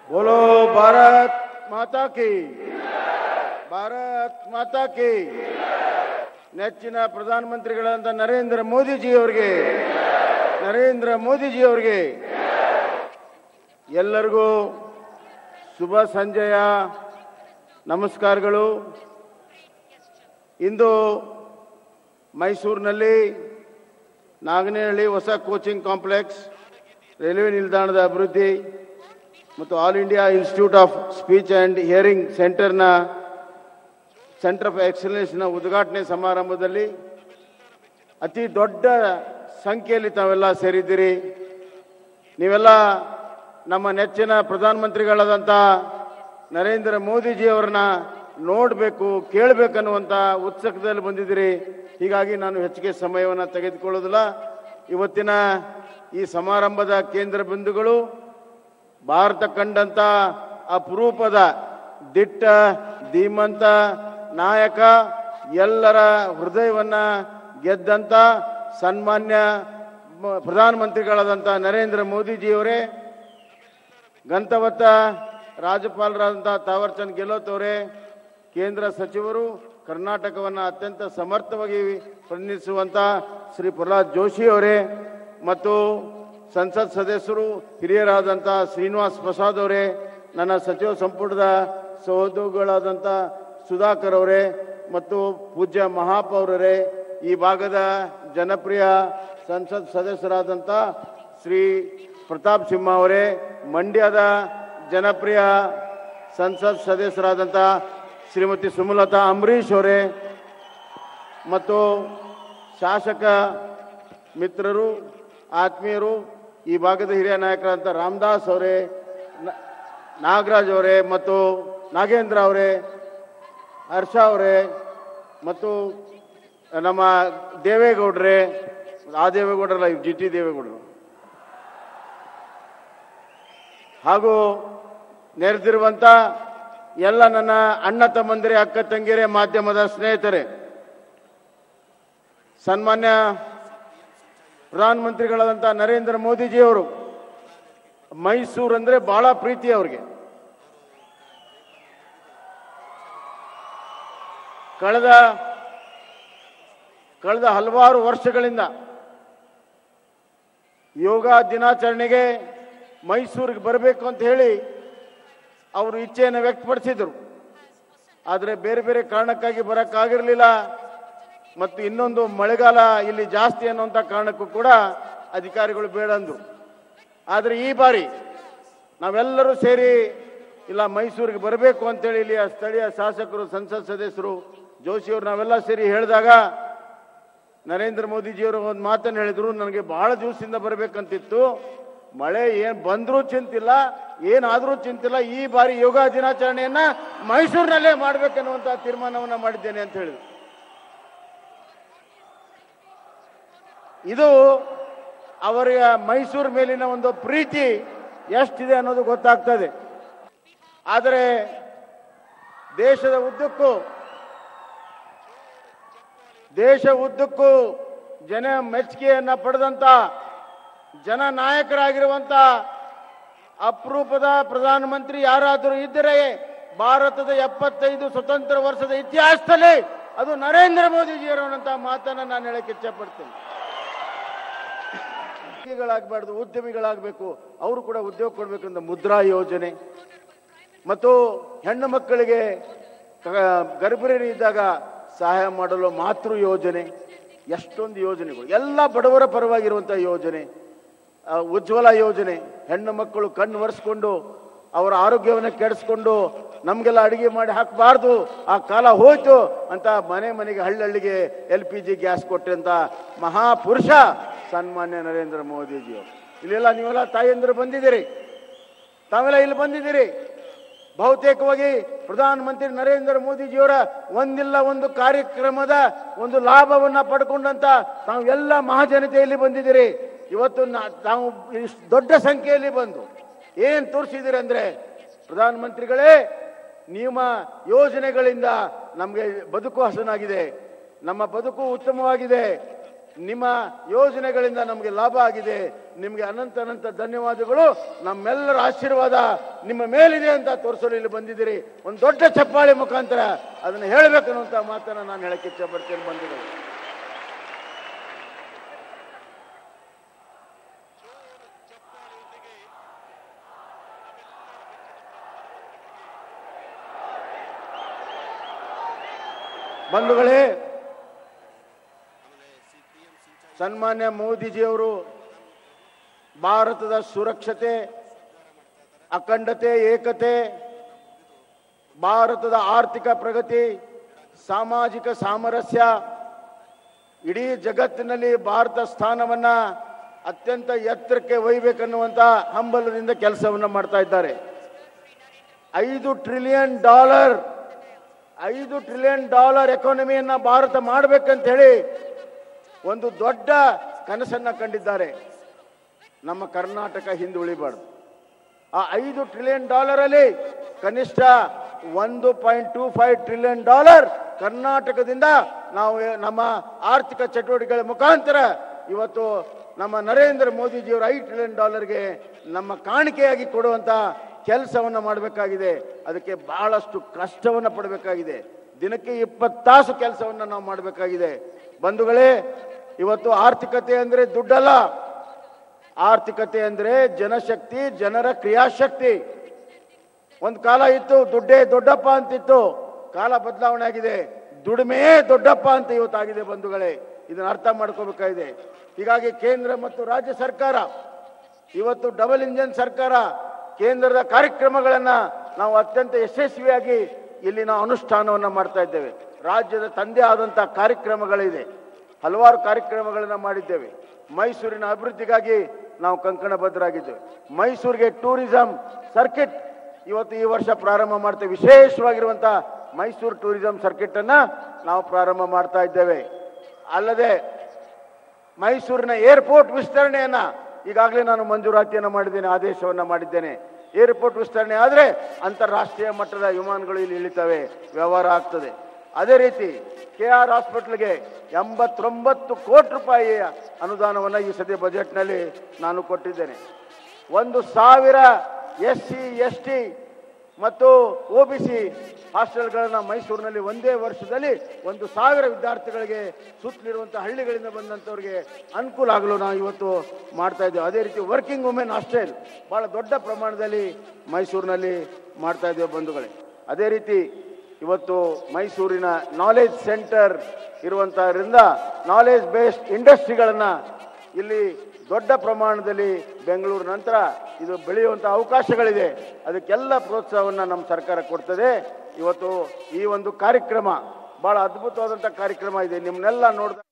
बोलो भारत माता की ಭಾರತ್ ಮಾತಾ ಕಿ ನೆಚ್ಚಿನ ಪ್ರಧಾನಮಂತ್ರಿಗಳಾದ ನರೇಂದ್ರ ಮೋದಿಜಿ ಅವರಿಗೆ ನರೇಂದ್ರ ಮೋದಿಜಿ ಅವರಿಗೆ ಎಲ್ಲರಿಗೂ ಶುಭ ಸಂಜೆಯ ನಮಸ್ಕಾರಗಳು ಇಂದು ಮೈಸೂರಿನಲ್ಲಿ ನಾಗನಹಳ್ಳಿ ಹೊಸ ಕೋಚಿಂಗ್ ಕಾಂಪ್ಲೆಕ್ಸ್ ರೈಲ್ವೆ ನಿಲ್ದಾಣದ ಅಭಿವೃದ್ಧಿ ಮತ್ತು All India Institute of Speech and Hearing ಸೆಂಟರ್ನ ಸೆಂಟರ್ ಆಫ್ ಎಕ್ಸಲೆನ್ಸ್ನ ಉದ್ಘಾಟನೆ ಸಮಾರಂಭದಲ್ಲಿ ಅತಿ ದೊಡ್ಡ ಸಂಖ್ಯೆಯಲ್ಲಿ ತಾವೆಲ್ಲ ಸೇರಿದ್ದೀರಿ ನೀವೆಲ್ಲ ನಮ್ಮ ನೆಚ್ಚಿನ ಪ್ರಧಾನಮಂತ್ರಿಗಳಾದಂಥ ನರೇಂದ್ರ ಮೋದಿಜಿಯವರನ್ನ ನೋಡಬೇಕು ಕೇಳಬೇಕನ್ನುವಂಥ ಉತ್ಸುಕದಲ್ಲಿ ಬಂದಿದ್ದೀರಿ ಹೀಗಾಗಿ ನಾನು ಹೆಚ್ಚಿಗೆ ಸಮಯವನ್ನು ತೆಗೆದುಕೊಳ್ಳೋದಿಲ್ಲ ಇವತ್ತಿನ ಈ ಸಮಾರಂಭದ ಕೇಂದ್ರ ಬಿಂದುಗಳು ಭಾರತ ಕಂಡಂತ ಅಪರೂಪದ ದಿಟ್ಟ ಧೀಮಂತ ನಾಯಕ ಎಲ್ಲರ ಹೃದಯವನ್ನ ಗೆದ್ದಂತ ಸನ್ಮಾನ್ಯ ಮ- ಪ್ರಧಾನಮಂತ್ರಿಗಳಾದಂಥ ನರೇಂದ್ರ ಮೋದಿಜಿಯವರೇ ಗಂತವತ್ತ ರಾಜ್ಯಪಾಲರಾದಂಥ ತಾವರ್ಚಂದ್ ಗೆಹ್ಲೋಟ್ ಅವರೇ ಕೇಂದ್ರ ಸಚಿವರು ಕರ್ನಾಟಕವನ್ನು ಅತ್ಯಂತ ಸಮರ್ಥವಾಗಿ ಪ್ರತಿನಿಧಿಸುವಂಥ ಶ್ರೀ ಪ್ರಹ್ಲಾದ್ ಜೋಶಿ ಅವರೇ ಮತ್ತು ಸಂಸತ್ ಸದಸ್ಯರು ಹಿರಿಯರಾದಂಥ ಶ್ರೀನಿವಾಸ್ ಪ್ರಸಾದ್ ಅವರೇ ನನ್ನ ಸಚಿವ ಸಂಪುಟದ ಸಹೋದ್ಯೋಗಿಗಳಾದಂಥ ಸುಧಾಕರ್ ಅವರೇ ಮತ್ತು ಪೂಜ್ಯ ಮಹಾಪೌರರೇ ಈ ಭಾಗದ ಜನಪ್ರಿಯ ಸಂಸತ್ ಸದಸ್ಯರಾದಂಥ ಶ್ರೀ ಪ್ರತಾಪ್ ಸಿಂಹ ಅವರೇ ಮಂಡ್ಯದ ಜನಪ್ರಿಯ ಸಂಸತ್ ಸದಸ್ಯರಾದಂಥ ಶ್ರೀಮತಿ ಸುಮಲತಾ ಅಂಬರೀಶ್ ಅವರೇ ಮತ್ತು ಶಾಸಕ ಮಿತ್ರರು ಆತ್ಮೀಯರು ಈ ಭಾಗದ ಹಿರಿಯ ನಾಯಕರಾದಂಥ ರಾಮದಾಸ್ ಅವರೇ ನ- ನಾಗರಾಜ್ ಅವರೇ ಮತ್ತು ನಾಗೇಂದ್ರ ಅವರೇ ಹರ್ಷ ಅವರೇ ಮತ್ತು ನಮ್ಮ ದೇವೇಗೌಡರೇ ಆ ದೇವೇಗೌಡರಲ್ಲ ಜಿ ಟಿ ದೇವೇಗೌಡರು ಹಾಗೂ ನೆರೆದಿರುವಂಥ ಎಲ್ಲ ನನ್ನ ಅಣ್ಣ ತಮ್ಮಂದಿರೇ ಅಕ್ಕ ತಂಗಿಯರೇ ಮಾಧ್ಯಮದ ಸ್ನೇಹಿತರೆ ಸನ್ಮಾನ್ಯ ಪ್ರಧಾನಮಂತ್ರಿಗಳಾದಂಥ ನರೇಂದ್ರ ಮೋದಿಜಿಯವರು ಮೈಸೂರು ಅಂದರೆ ಬಹಳ ಪ್ರೀತಿ ಅವ್ರಿಗೆ ಕಳೆದ ಕಳೆದ ಹಲವಾರು ವರ್ಷಗಳಿಂದ ಯೋಗ ದಿನಾಚರಣೆಗೆ ಮೈಸೂರಿಗೆ ಬರಬೇಕು ಅಂತ ಹೇಳಿ ಅವರು ಇಚ್ಛೆಯನ್ನು ವ್ಯಕ್ತಪಡಿಸಿದರು ಆದರೆ ಬೇರೆ ಬೇರೆ ಕಾರಣಕ್ಕಾಗಿ ಬರೋಕ್ಕಾಗಿರಲಿಲ್ಲ ಮತ್ತು ಇನ್ನೊಂದು ಮಳೆಗಾಲ ಇಲ್ಲಿ ಜಾಸ್ತಿ ಅನ್ನುವಂಥ ಕಾರಣಕ್ಕೂ ಕೂಡ ಅಧಿಕಾರಿಗಳು ಬೇಡ ಅಂದರು ಆದರೆ ಈ ಬಾರಿ ನಾವೆಲ್ಲರೂ ಸೇರಿ ಇಲ್ಲ ಮೈಸೂರಿಗೆ ಬರಬೇಕು ಅಂತೇಳಿ ಇಲ್ಲಿಯ ಸ್ಥಳೀಯ ಶಾಸಕರು ಸಂಸತ್ ಸದಸ್ಯರು ಜೋಶಿಯವರು ನಾವೆಲ್ಲ ಸೇರಿ ಹೇಳಿದಾಗ ನರೇಂದ್ರ ಮೋದಿಜಿಯವರು ಒಂದು ಮಾತನ್ನು ಹೇಳಿದ್ರು ನನಗೆ ಬಹಳ ದಿವಸದಿಂದ ಬರಬೇಕಂತಿತ್ತು ಮಳೆ ಏನ್ ಬಂದರೂ ಚಿಂತಿಲ್ಲ ಏನಾದರೂ ಚಿಂತಿಲ್ಲ ಈ ಬಾರಿ ಯೋಗ ದಿನಾಚರಣೆಯನ್ನ ಮೈಸೂರಿನಲ್ಲೇ ಮಾಡ್ಬೇಕನ್ನುವಂತ ತೀರ್ಮಾನವನ್ನ ಮಾಡಿದ್ದೇನೆ ಅಂತ ಹೇಳಿದ್ರು ಇದು ಅವರ ಮೈಸೂರು ಮೇಲಿನ ಒಂದು ಪ್ರೀತಿ ಎಷ್ಟಿದೆ ಅನ್ನೋದು ಗೊತ್ತಾಗ್ತದೆ ಆದರೆ ದೇಶದ ಉದ್ದಕ್ಕೂ ದೇಶ ಉದ್ದಕ್ಕೂ ಜನ ಮೆಚ್ಚುಗೆಯನ್ನ ಪಡೆದಂತ ಜನ ನಾಯಕರಾಗಿರುವಂತ ಅಪರೂಪದ ಪ್ರಧಾನಮಂತ್ರಿ ಯಾರಾದರೂ ಇದ್ದರೆ ಭಾರತದ ಎಪ್ಪತ್ತೈದು ಸ್ವತಂತ್ರ ವರ್ಷದ ಇತಿಹಾಸದಲ್ಲಿ ಅದು ನರೇಂದ್ರ ಮೋದಿಜಿಯವರು ಅನ್ನೋಂಥ ಮಾತನ್ನ ನಾನು ಹೇಳಕ್ಕೆ ಇಚ್ಛೆಪಡ್ತೇನೆ ಉದ್ಯೋಗಿಗಳಾಗಬಾರ್ದು ಉದ್ಯಮಿಗಳಾಗಬೇಕು ಅವರು ಕೂಡ ಉದ್ಯೋಗ ಕೊಡಬೇಕಂತ ಮುದ್ರಾ ಯೋಜನೆ ಮತ್ತು ಹೆಣ್ಣು ಮಕ್ಕಳಿಗೆ ಕ- ಗರ್ಭಿಣಿ ಇದ್ದಾಗ ಸಹಾಯ ಮಾಡಲು ಮಾತೃ ಯೋಜನೆ ಎಷ್ಟೊಂದು ಯೋಜನೆಗಳು ಎಲ್ಲ ಬಡವರ ಪರವಾಗಿರುವಂಥ ಯೋಜನೆ ಆ, ಉಜ್ವಲ ಯೋಜನೆ ಹೆಣ್ಣು ಮಕ್ಕಳು ಕಣ್ಣು ಒರೆಸ್ಕೊಂಡು ಅವರ ಆರೋಗ್ಯವನ್ನು ಕೆಡಿಸ್ಕೊಂಡು ನಮಗೆಲ್ಲ ಅಡಿಗೆ ಮಾಡಿ ಹಾಕಬಾರ್ದು ಆ ಕಾಲ ಹೋಯ್ತು ಅಂತ ಮನೆ ಮನೆಗೆ ಹಳ್ಳಹಳ್ಳಿಗೆ ಎಲ್ ಪಿ ಜಿ ಗ್ಯಾಸ್ ಕೊಟ್ಟಂತ ಮಹಾಪುರುಷ ಸನ್ಮಾನ್ಯ ನರೇಂದ್ರ ಮೋದಿಜಿಯವರು ಇಲ್ಲೆಲ್ಲ ನೀವೆಲ್ಲ ತಾಯಂದಿರು ಬಂದಿದ್ದೀರಿ ತಾವೆಲ್ಲ ಇಲ್ಲಿ ಬಂದಿದ್ದೀರಿ ಬಹುತೇಕವಾಗಿ ಪ್ರಧಾನಮಂತ್ರಿ ನರೇಂದ್ರ ಮೋದಿಜಿಯವರ ಒಂದಿಲ್ಲ ಒಂದು ಕಾರ್ಯಕ್ರಮದ ಒಂದು ಲಾಭವನ್ನ ಪಡ್ಕೊಂಡಂತ ತಾವು ಎಲ್ಲ ಮಹಾಜನತೆಯಲ್ಲಿ ಬಂದಿದ್ದೀರಿ ಇವತ್ತು ನಾ- ತಾವು ಇಷ್ಟು ದೊಡ್ಡ ಸಂಖ್ಯೆಯಲ್ಲಿ ಬಂದು ಏನ್ ತೋರಿಸಿದಿರಿ ಅಂದ್ರೆ ಪ್ರಧಾನಮಂತ್ರಿಗಳೇ ನಿಮ್ಮ ಯೋಜನೆಗಳಿಂದ ನಮಗೆ ಬದುಕು ಹಸನಾಗಿದೆ ನಮ್ಮ ಬದುಕು ಉತ್ತಮವಾಗಿದೆ ನಿಮ್ಮ ಯೋಜನೆಗಳಿಂದ ನಮಗೆ ಲಾಭ ಆಗಿದೆ ನಿಮಗೆ ಅನಂತ ಅನಂತ ಧನ್ಯವಾದಗಳು ನಮ್ಮೆಲ್ಲರ ಆಶೀರ್ವಾದ ನಿಮ್ಮ ಮೇಲಿದೆ ಅಂತ ತೋರಿಸಲು ಇಲ್ಲಿ ಬಂದಿದ್ದೀರಿ ಒಂದು ದೊಡ್ಡ ಚಪ್ಪಾಳೆ ಮುಖಾಂತರ ಅದನ್ನು ಹೇಳಬೇಕು ಅನ್ನುವಂಥ ಮಾತನ್ನು ನಾನು ಹೇಳಕ್ಕೆ ಇಚ್ಛೆ ಪಡ್ತೇನೆ ಬಂದಿದ್ದೇನೆ ಬಂಧುಗಳೇ ಸನ್ಮಾನ್ಯ ಮೋದಿಜಿಯವರು ಭಾರತದ ಸುರಕ್ಷತೆ ಅಖಂಡತೆ ಏಕತೆ ಭಾರತದ ಆರ್ಥಿಕ ಪ್ರಗತಿ ಸಾಮಾಜಿಕ ಸಾಮರಸ್ಯ ಇಡೀ ಜಗತ್ತಿನಲ್ಲಿ ಭಾರತ ಸ್ಥಾನವನ್ನ ಅತ್ಯಂತ ಎತ್ತರಕ್ಕೆ ಒಯ್ಯಬೇಕನ್ನುವಂತ ಹಂಬಲದಿಂದ ಕೆಲಸವನ್ನ ಮಾಡ್ತಾ ಇದ್ದಾರೆ ಐದು ಟ್ರಿಲಿಯನ್ ಡಾಲರ್ ಐದು ಟ್ರಿಲಿಯನ್ ಡಾಲರ್ ಎಕಾನಮಿಯನ್ನ ಭಾರತ ಮಾಡಬೇಕಂತ ಹೇಳಿ ಒಂದು ದೊಡ್ಡ ಕನಸನ್ನ ಕಂಡಿದ್ದಾರೆ ನಮ್ಮ ಕರ್ನಾಟಕ ಹಿಂದುಳಿಬಾರ್ದು ಆ ಐದು ಟ್ರಿಲಿಯನ್ ಡಾಲರ್ ಅಲ್ಲಿ ಕನಿಷ್ಠ ಒಂದು point two five trillion dollar ಕರ್ನಾಟಕದಿಂದ ನಾವು ನಮ್ಮ ಆರ್ಥಿಕ ಚಟುವಟಿಕೆಗಳ ಮುಖಾಂತರ ಇವತ್ತು ನಮ್ಮ ನರೇಂದ್ರ ಮೋದಿಜಿಯವರು ಐದು ಟ್ರಿಲಿಯನ್ ಡಾಲರ್ಗೆ ನಮ್ಮ ಕಾಣಿಕೆಯಾಗಿ ಕೊಡುವಂತ ಕೆಲಸವನ್ನ ಮಾಡಬೇಕಾಗಿದೆ ಅದಕ್ಕೆ ಬಹಳಷ್ಟು ಕಷ್ಟವನ್ನ ಪಡಬೇಕಾಗಿದೆ ದಿನಕ್ಕೆ ಇಪ್ಪತ್ತು ತಾಸು ಕೆಲಸವನ್ನ ನಾವು ಮಾಡಬೇಕಾಗಿದೆ ಬಂಧುಗಳೇ ಇವತ್ತು ಆರ್ಥಿಕತೆ ಅಂದ್ರೆ ದುಡ್ಡಲ್ಲ ಆರ್ಥಿಕತೆ ಅಂದ್ರೆ ಜನಶಕ್ತಿ ಜನರ ಕ್ರಿಯಾಶಕ್ತಿ ಒಂದು ಕಾಲ ಇತ್ತು ದುಡ್ಡೇ ದೊಡ್ಡಪ್ಪ ಅಂತಿತ್ತು ಕಾಲ ಬದಲಾವಣೆ ಆಗಿದೆ ದುಡಿಮೆಯೇ ದೊಡ್ಡಪ್ಪ ಅಂತ ಇವತ್ತಾಗಿದೆ ಬಂಧುಗಳೇ ಇದನ್ನ ಅರ್ಥ ಮಾಡ್ಕೋಬೇಕಾಗಿದೆ ಹೀಗಾಗಿ ಕೇಂದ್ರ ಮತ್ತು ರಾಜ್ಯ ಸರ್ಕಾರ ಇವತ್ತು ಡಬಲ್ ಇಂಜನ್ ಸರ್ಕಾರ ಕೇಂದ್ರದ ಕಾರ್ಯಕ್ರಮಗಳನ್ನ ನಾವು ಅತ್ಯಂತ ಯಶಸ್ವಿಯಾಗಿ ಇಲ್ಲಿ ನಾವು ಅನುಷ್ಠಾನವನ್ನ ಮಾಡ್ತಾ ಇದ್ದೇವೆ ರಾಜ್ಯದ ತಂದೆ ಆದಂತ ಕಾರ್ಯಕ್ರಮಗಳಿದೆ ಹಲವಾರು ಕಾರ್ಯಕ್ರಮಗಳನ್ನ ಮಾಡಿದ್ದೇವೆ ಮೈಸೂರಿನ ಅಭಿವೃದ್ಧಿಗಾಗಿ ನಾವು ಕಂಕಣಬದ್ಧರಾಗಿದ್ದೇವೆ ಮೈಸೂರಿಗೆ ಟೂರಿಸಂ ಸರ್ಕಿಟ್ ಇವತ್ತು ಈ ವರ್ಷ ಪ್ರಾರಂಭ ಮಾಡ್ತೇವೆ ವಿಶೇಷವಾಗಿರುವಂತ ಮೈಸೂರು ಟೂರಿಸಂ ಸರ್ಕಿಟ್ ಅನ್ನ ನಾವು ಪ್ರಾರಂಭ ಮಾಡ್ತಾ ಇದ್ದೇವೆ ಅಲ್ಲದೆ ಮೈಸೂರಿನ ಏರ್ಪೋರ್ಟ್ ವಿಸ್ತರಣೆಯನ್ನ ಈಗಾಗಲೇ ನಾನು ಮಂಜೂರಾತಿಯನ್ನು ಮಾಡಿದ್ದೇನೆ ಆದೇಶವನ್ನ ಮಾಡಿದ್ದೇನೆ ಏರ್ಪೋರ್ಟ್ ವಿಸ್ತರಣೆ ಆದರೆ ಅಂತಾರಾಷ್ಟ್ರೀಯ ಮಟ್ಟದ ವಿಮಾನಗಳು ಇಲ್ಲಿ ಇಳಿತವೆ ವ್ಯವಹಾರ ಆಗ್ತದೆ ಅದೇ ರೀತಿ ಕೆ ಆರ್ ಹಾಸ್ಪಿಟಲ್ಗೆ ಎಂಬತ್ತೊಂಬತ್ತು ಕೋಟಿ ರೂಪಾಯಿಯ ಅನುದಾನವನ್ನು ಈ ಸದ್ಯ ಬಜೆಟ್ನಲ್ಲಿ ನಾನು ಕೊಟ್ಟಿದ್ದೇನೆ ಒಂದು ಸಾವಿರ ಎಸ್ ಸಿ ಎಸ್ ಟಿ ಮತ್ತು ಒ ಬಿ ಸಿ ಹಾಸ್ಟೆಲ್ಗಳನ್ನ ಮೈಸೂರಿನಲ್ಲಿ ಒಂದೇ ವರ್ಷದಲ್ಲಿ ಒಂದು ಸಾವಿರ ವಿದ್ಯಾರ್ಥಿಗಳಿಗೆ ಸುತ್ತಲಿರುವಂಥ ಹಳ್ಳಿಗಳಿಂದ ಬಂದಂಥವ್ರಿಗೆ ಅನುಕೂಲ ಆಗಲು ನಾವು ಇವತ್ತು ಮಾಡ್ತಾ ಇದ್ದೇವೆ ಅದೇ ರೀತಿ ವರ್ಕಿಂಗ್ ವುಮೆನ್ ಹಾಸ್ಟೆಲ್ ಬಹಳ ದೊಡ್ಡ ಪ್ರಮಾಣದಲ್ಲಿ ಮೈಸೂರಿನಲ್ಲಿ ಮಾಡ್ತಾ ಇದ್ದೇವೆ ಬಂಧುಗಳೇ ಅದೇ ರೀತಿ ಇವತ್ತು ಮೈಸೂರಿನ ನಾಲೆಜ್ ಸೆಂಟರ್ ಇರುವಂತಹದ್ರಿಂದ ನಾಲೆಜ್ ಬೇಸ್ಡ್ ಇಂಡಸ್ಟ್ರಿಗಳನ್ನ ಇಲ್ಲಿ ದೊಡ್ಡ ಪ್ರಮಾಣದಲ್ಲಿ ಬೆಂಗಳೂರು ನಂತರ ಇದು ಬೆಳೆಯುವಂಥ ಅವಕಾಶಗಳಿದೆ ಅದಕ್ಕೆಲ್ಲ ಪ್ರೋತ್ಸಾಹವನ್ನು ನಮ್ಮ ಸರ್ಕಾರ ಕೊಡ್ತದೆ ಇವತ್ತು ಈ ಒಂದು ಕಾರ್ಯಕ್ರಮ ಬಹಳ ಅದ್ಭುತವಾದಂಥ ಕಾರ್ಯಕ್ರಮ ಇದೆ ನಿಮ್ಮನ್ನೆಲ್ಲ ನೋಡಿದ